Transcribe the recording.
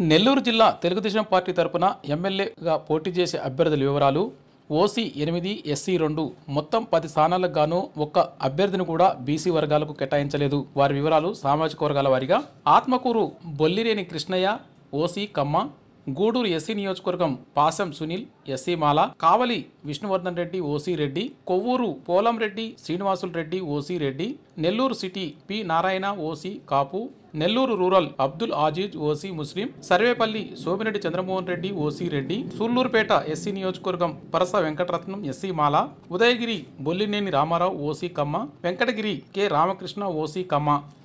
నెల్లూరు జిల్లా తెలుగుదేశం పార్టీ తరపున ఎమ్మెల్యేగా పోటీ చేసే అభ్యర్థుల వివరాలు ఓసీ ఎనిమిది ఎస్సీ రెండు మొత్తం పది స్థానాలకు గాను ఒక్క అభ్యర్థిని కూడా బీసీ వర్గాలకు కేటాయించలేదు వారి వివరాలు సామాజిక వర్గాల వారీగా ఆత్మకూరు బొల్లిరేని కృష్ణయ్య ఓసీ కమ్మ గూడూరు ఎస్సీ నియోజకవర్గం Pasam Sunil SC Mala Kavali Vishnuvardhan Reddy OC Reddy Kovur Polamreddy Srinivasulu Reddy OC Reddy Nellore city P Narayana OC Kapu Nellore rural Abdul Aziz OC Muslim Sarvepalli Somireddy Chandramohan Reddy OC Reddy Sullurpeta SC నియోజకవర్గం Parasa Venkataratnam SC Mala Udayagiri Bollineni Ramarao OC Kamma Venkatagiri K Ramakrishna OC కమ్మ